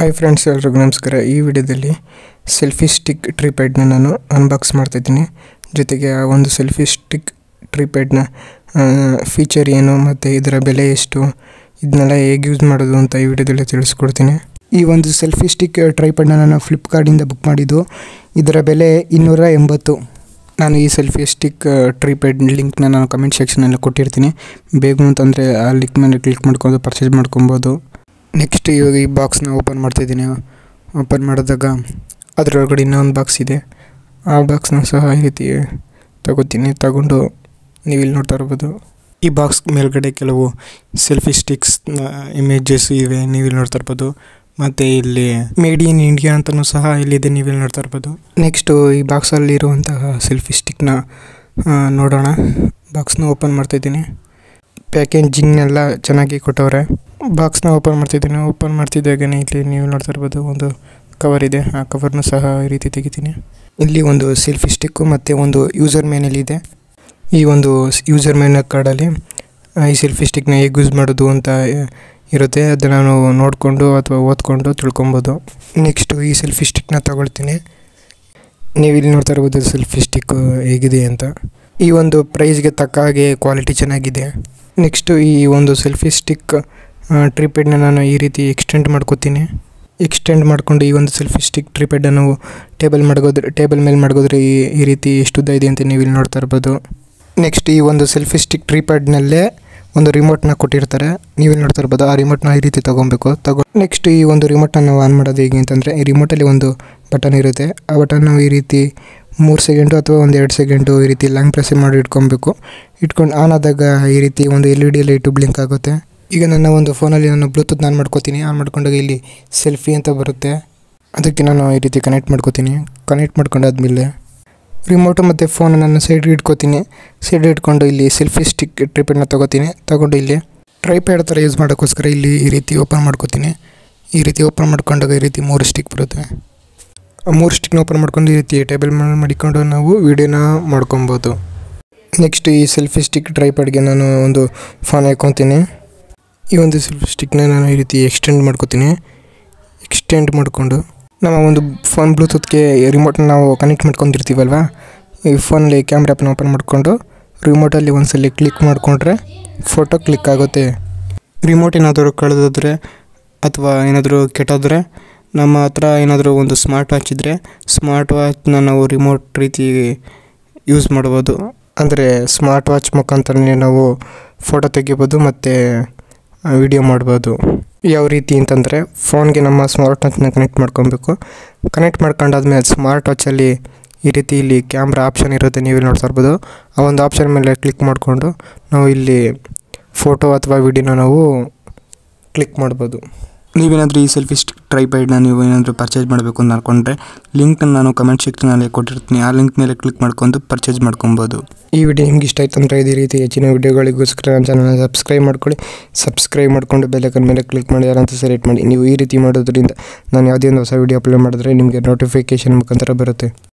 hi friends ಎಲ್ರಿಗೂ ನಮಸ್ಕಾರ ಈ ವಿಡಿಯೋದಲ್ಲಿ ಸೆಲ್ಫಿ ಸ್ಟಿಕ್ ಟ್ರಿಪ್ಯಾಡ್ನ ನಾನು ಅನ್ಬಾಕ್ಸ್ ಮಾಡ್ತಾಯಿದ್ದೀನಿ ಜೊತೆಗೆ ಆ ಒಂದು ಸೆಲ್ಫಿ ಸ್ಟಿಕ್ ಟ್ರಿಪ್ಯಾಡ್ನ ಫೀಚರ್ ಏನು ಮತ್ತು ಇದರ ಬೆಲೆ ಎಷ್ಟು ಇದನ್ನೆಲ್ಲ ಹೇಗೆ ಯೂಸ್ ಮಾಡೋದು ಅಂತ ಈ ವಿಡಿಯೋದಲ್ಲಿ ತಿಳಿಸ್ಕೊಡ್ತೀನಿ ಈ ಒಂದು ಸೆಲ್ಫಿ ಸ್ಟಿಕ್ ಟ್ರೈಪಡ್ನ ನಾನು ಫ್ಲಿಪ್ಕಾರ್ಟಿಂದ ಬುಕ್ ಮಾಡಿದ್ದು ಇದರ ಬೆಲೆ ಇನ್ನೂರ ಎಂಬತ್ತು ನಾನು ಈ ಸೆಲ್ಫಿ ಸ್ಟಿಕ್ ಟ್ರಿಪ್ಯಾಡ್ ಲಿಂಕ್ನ ನಾನು ಕಮೆಂಟ್ ಸೆಕ್ಷನಲ್ಲಿ ಕೊಟ್ಟಿರ್ತೀನಿ ಬೇಕು ಅಂತಂದರೆ ಆ ಲಿಂಕ್ ಮೇಲೆ ಕ್ಲಿಕ್ ಮಾಡ್ಕೊಂಡು ಪರ್ಚೇಸ್ ಮಾಡ್ಕೊಬೋದು ನೆಕ್ಸ್ಟ್ ಇವಾಗ ಈ ಬಾಕ್ಸ್ನ ಓಪನ್ ಮಾಡ್ತಾಯಿದ್ದೀನಿ ಓಪನ್ ಮಾಡಿದಾಗ ಅದರೊಳಗಡೆ ಇನ್ನೊಂದು ಬಾಕ್ಸ್ ಇದೆ ಆ ಬಾಕ್ಸ್ನ ಸಹ ಈ ರೀತಿ ತಗೋತೀನಿ ತಗೊಂಡು ನೀವು ಇಲ್ಲಿ ನೋಡ್ತಾ ಇರ್ಬೋದು ಈ ಬಾಕ್ಸ್ ಮೇಲ್ಗಡೆ ಕೆಲವು ಸೆಲ್ಫಿ ಸ್ಟಿಕ್ಸ್ ಇಮೇಜಸ್ ಇವೆ ನೀವು ಇಲ್ಲಿ ನೋಡ್ತಾ ಇರ್ಬೋದು ಮತ್ತು ಇಲ್ಲಿ ಮೇಡ್ ಇನ್ ಇಂಡಿಯಾ ಅಂತಲೂ ಸಹ ಇಲ್ಲಿದೆ ನೀವು ಇಲ್ಲಿ ನೋಡ್ತಾ ಇರ್ಬೋದು ನೆಕ್ಸ್ಟು ಈ ಬಾಕ್ಸಲ್ಲಿರುವಂತಹ ಸೆಲ್ಫಿ ಸ್ಟಿಕ್ನ ನೋಡೋಣ ಬಾಕ್ಸ್ನ ಓಪನ್ ಮಾಡ್ತಾಯಿದ್ದೀನಿ ಪ್ಯಾಕೇಜಿಂಗ್ನೆಲ್ಲ ಚೆನ್ನಾಗಿ ಕೊಟ್ಟವ್ರೆ ಬಾಕ್ಸ್ನ ಓಪನ್ ಮಾಡ್ತಿದ್ದೀನಿ ಓಪನ್ ಮಾಡ್ತಿದ್ದಾಗನೇ ಇಲ್ಲಿ ನೀವು ನೋಡ್ತಾ ಇರ್ಬೋದು ಒಂದು ಕವರ್ ಇದೆ ಆ ಕವರ್ನು ಸಹ ಈ ರೀತಿ ತೆಗಿತೀನಿ ಇಲ್ಲಿ ಒಂದು ಸೆಲ್ಫಿ ಸ್ಟಿಕ್ಕು ಮತ್ತು ಒಂದು ಯೂಸರ್ ಮೇನಲ್ಲಿ ಇದೆ ಈ ಒಂದು ಯೂಸರ್ ಮೇನ ಕಾರ್ಡಲ್ಲಿ ಈ ಸೆಲ್ಫಿ ಸ್ಟಿಕ್ನ ಹೇಗೆ ಯೂಸ್ ಮಾಡೋದು ಅಂತ ಇರುತ್ತೆ ಅದನ್ನು ನಾನು ನೋಡಿಕೊಂಡು ಅಥವಾ ಓದ್ಕೊಂಡು ತಿಳ್ಕೊಬೋದು ನೆಕ್ಸ್ಟು ಈ ಸೆಲ್ಫಿ ಸ್ಟಿಕ್ನ ತಗೊಳ್ತೀನಿ ನೀವು ಇಲ್ಲಿ ನೋಡ್ತಾ ಇರ್ಬೋದು ಸೆಲ್ಫಿ ಸ್ಟಿಕ್ ಹೇಗಿದೆ ಅಂತ ಈ ಒಂದು ಪ್ರೈಸ್ಗೆ ತಕ್ಕ ಹಾಗೆ ಕ್ವಾಲಿಟಿ ಚೆನ್ನಾಗಿದೆ ನೆಕ್ಸ್ಟು ಈ ಒಂದು ಸೆಲ್ಫಿ ಸ್ಟಿಕ್ ಟ್ರಿಪೆಡ್ನ ನಾನು ಈ ರೀತಿ ಎಕ್ಸ್ಟೆಂಡ್ ಮಾಡ್ಕೋತೀನಿ ಎಕ್ಸ್ಟೆಂಡ್ ಮಾಡಿಕೊಂಡು ಈ ಒಂದು ಸೆಲ್ಫಿ ಸ್ಟಿಕ್ ಟ್ರಿಪೆಡನ್ನು ಟೇಬಲ್ ಮಡಗೋದ್ರೆ ಟೇಬಲ್ ಮೇಲೆ ಮಡಗೋದ್ರೆ ಈ ಈ ರೀತಿ ಎಷ್ಟು ಉದ್ದ ಇದೆ ಅಂತ ನೀವು ಇಲ್ಲಿ ನೋಡ್ತಾ ಇರ್ಬೋದು ನೆಕ್ಸ್ಟ್ ಈ ಒಂದು ಸೆಲ್ಫಿ ಸ್ಟಿಕ್ ಟ್ರಿಪ್ಯಾಡ್ನಲ್ಲೇ ಒಂದು ರಿಮೋಟ್ನ ಕೊಟ್ಟಿರ್ತಾರೆ ನೀವು ಇಲ್ಲಿ ನೋಡ್ತಾ ಇರ್ಬೋದು ಆ ರಿಮೋಟ್ನ ಈ ರೀತಿ ತೊಗೊಬೇಕು ತಗೊ ನೆಕ್ಸ್ಟ್ ಈ ಒಂದು ರಿಮೋಟ್ನ ನಾವು ಆನ್ ಮಾಡೋದು ಹೇಗೆ ಅಂತಂದರೆ ಈ ರಿಮೋಟಲ್ಲಿ ಒಂದು ಬಟನ್ ಇರುತ್ತೆ ಆ ಬಟನ್ ನಾವು ಈ ರೀತಿ ಮೂರು ಸೆಕೆಂಡು ಅಥವಾ ಒಂದು ಎರಡು ಸೆಕೆಂಡು ಈ ರೀತಿ ಲಾಂಗ್ ಪ್ರೆಸ್ ಮಾಡಿ ಇಟ್ಕೊಬೇಕು ಇಟ್ಕೊಂಡು ಆನ್ ಆದಾಗ ಈ ರೀತಿ ಒಂದು L E D light blink ಆಗುತ್ತೆ ಈಗ ನನ್ನ ಒಂದು ಫೋನಲ್ಲಿ ನಾನು ಬ್ಲೂಟೂತ್ ಆನ್ ಮಾಡ್ಕೋತೀನಿ ಆನ್ ಮಾಡ್ಕೊಂಡಾಗ ಇಲ್ಲಿ ಸೆಲ್ಫಿ ಅಂತ ಬರುತ್ತೆ ಅದಕ್ಕೆ ನಾನು ಈ ರೀತಿ ಕನೆಕ್ಟ್ ಮಾಡ್ಕೋತೀನಿ ಕನೆಕ್ಟ್ ಮಾಡ್ಕೊಂಡಾದ್ಮೇಲೆ ರಿಮೋಟು ಮತ್ತು ಫೋನ್ ನಾನು ಸೈಡ್ಗೆ ಇಟ್ಕೋತೀನಿ ಸೈಡ್ ಇಟ್ಕೊಂಡು ಇಲ್ಲಿ ಸೆಲ್ಫಿ ಸ್ಟಿಕ್ ಟ್ರಿಪನ್ನ ತೊಗೋತೀನಿ ತೊಗೊಂಡು ಇಲ್ಲಿ ಟ್ರೈಪ್ಯಾಡ್ ಥರ ಯೂಸ್ ಮಾಡೋಕ್ಕೋಸ್ಕರ ಇಲ್ಲಿ ಈ ರೀತಿ ಓಪನ್ ಮಾಡ್ಕೋತೀನಿ ಈ ರೀತಿ ಓಪನ್ ಮಾಡ್ಕೊಂಡಾಗ ಈ ರೀತಿ ಮೂರು ಸ್ಟಿಕ್ ಬರುತ್ತೆ ಆ ಮೂರು ಸ್ಟಿಕ್ನ ಓಪನ್ ಮಾಡ್ಕೊಂಡು ಈ ರೀತಿ ಟೇಬಲ್ ಮೇಲೆ ಮಾಡಿಕೊಂಡು ನಾವು ವೀಡಿಯೋನ ಮಾಡ್ಕೊಬೋದು ನೆಕ್ಸ್ಟ್ ಈ ಸೆಲ್ಫಿ ಸ್ಟಿಕ್ ಟ್ರೈಪ್ಯಾಡ್ಗೆ ನಾನು ಒಂದು ಫೋನ್ ಹಾಕ್ಕೊತೀನಿ ಈ ಒಂದು ಸೆಲ್ಫಿ ಸ್ಟಿಕ್ನ ನಾನು ಈ ರೀತಿ ಎಕ್ಸ್ಟೆಂಡ್ ಮಾಡ್ಕೋತೀನಿ ಎಕ್ಸ್ಟೆಂಡ್ ಮಾಡಿಕೊಂಡು ನಮ್ಮ ಒಂದು ಫೋನ್ ಬ್ಲೂಟೂತ್ಗೆ ರಿಮೋಟ್ನ ನಾವು ಕನೆಕ್ಟ್ ಮಾಡ್ಕೊಂಡಿರ್ತೀವಲ್ವ ಈ ಫೋನಲ್ಲಿ ಕ್ಯಾಮ್ರಾಪನ್ನ ಓಪನ್ ಮಾಡಿಕೊಂಡು ರಿಮೋಟಲ್ಲಿ ಒಂದ್ಸಲಿ ಕ್ಲಿಕ್ ಮಾಡಿಕೊಂಡ್ರೆ ಫೋಟೋ ಕ್ಲಿಕ್ ಆಗುತ್ತೆ ರಿಮೋಟ್ ಏನಾದರೂ ಕಳೆದೋದ್ರೆ ಅಥವಾ ಏನಾದರೂ ಕೆಟ್ಟೋದ್ರೆ ನಮ್ಮ ಹತ್ರ ಏನಾದರೂ ಒಂದು ಸ್ಮಾರ್ಟ್ ವಾಚ್ ಇದ್ದರೆ ಸ್ಮಾರ್ಟ್ ವಾಚ್ನ ನಾವು ರಿಮೋಟ್ ರೀತಿ ಯೂಸ್ ಮಾಡ್ಬೋದು ಅಂದರೆ ಸ್ಮಾರ್ಟ್ ವಾಚ್ ಮುಖಾಂತರನೇ ನಾವು ಫೋಟೋ ತೆಗಿಬೋದು ಮತ್ತು ವಿಡಿಯೋ ಮಾಡ್ಬೋದು ಯಾವ ರೀತಿ ಅಂತಂದರೆ ಫೋನ್ಗೆ ನಮ್ಮ ಸ್ಮಾರ್ಟ್ ವಾಚ್ನ ಕನೆಕ್ಟ್ ಮಾಡ್ಕೊಬೇಕು ಕನೆಕ್ಟ್ ಮಾಡ್ಕೊಂಡಾದ್ಮೇಲೆ ಸ್ಮಾರ್ಟ್ ವಾಚಲ್ಲಿ ಈ ರೀತಿ ಇಲ್ಲಿ ಕ್ಯಾಮ್ರಾ ಆಪ್ಷನ್ ಇರುತ್ತೆ ನೀವು ಇಲ್ಲಿ ನೋಡ್ತಾ ಇರ್ಬೋದು ಆ ಒಂದು ಆಪ್ಷನ್ ಮೇಲೆ ಕ್ಲಿಕ್ ಮಾಡಿಕೊಂಡು ನಾವು ಇಲ್ಲಿ ಫೋಟೋ ಅಥವಾ ವಿಡಿಯೋನ ನಾವು ಕ್ಲಿಕ್ ಮಾಡ್ಬೋದು ನೀವೇನಾದರೂ ಈ ಸೆಲ್ಫಿ ಸ್ಟಿಕ್ ಟ್ರೈಪೈಡ್ನ ನೀವು ಏನಾದರೂ ಪರ್ಚೇಸ್ ಮಾಡಬೇಕು ಅಂತ ಅನ್ಕೊಂಡ್ರೆ ಲಿಂಕ್ನ ನಾನು ಕಮೆಂಟ್ ಸೆಕ್ಷನಲ್ಲಿ ಕೊಟ್ಟಿರ್ತೀನಿ ಆ ಲಿಂಕ್ ಮೇಲೆ ಕ್ಲಿಕ್ ಮಾಡ್ಕೊಂಡು ಪರ್ಚೇಸ್ ಮಾಡ್ಕೊಬೋದು ಈ ವಿಡಿಯೋ ನಿಮ್ಗೆ ಇಷ್ಟ ಆಯ್ತು ಅಂದರೆ ಇದೇ ರೀತಿ ಹೆಚ್ಚಿನ ವಿಡಿಯೋಗಳಿಗೋಸ್ಕರ ನನ್ನ ಚಾನಲ್ನ ಸಬ್ಸ್ಕ್ರೈಬ್ ಮಾಡ್ಕೊಳ್ಳಿ ಸಬ್ಸ್ಕ್ರೈಬ್ ಮಾಡ್ಕೊಂಡು ಬೆಲ್ಲೈಕನ್ ಮೇಲೆ ಕ್ಲಿಕ್ ಮಾಡಿ ಯಾರಂತ ಸೆಲೆಕ್ಟ್ ಮಾಡಿ ನೀವು ಈ ರೀತಿ ಮಾಡೋದ್ರಿಂದ ನಾನು ಯಾವುದೇ ಒಂದು ಹೊಸ ವಿಡಿಯೋ ಅಪ್ಲೋಡ್ ಮಾಡಿದ್ರೆ ನಿಮಗೆ ನೋಟಿಫಿಕೇಷನ್ ಮುಖಾಂತರ ಬರುತ್ತೆ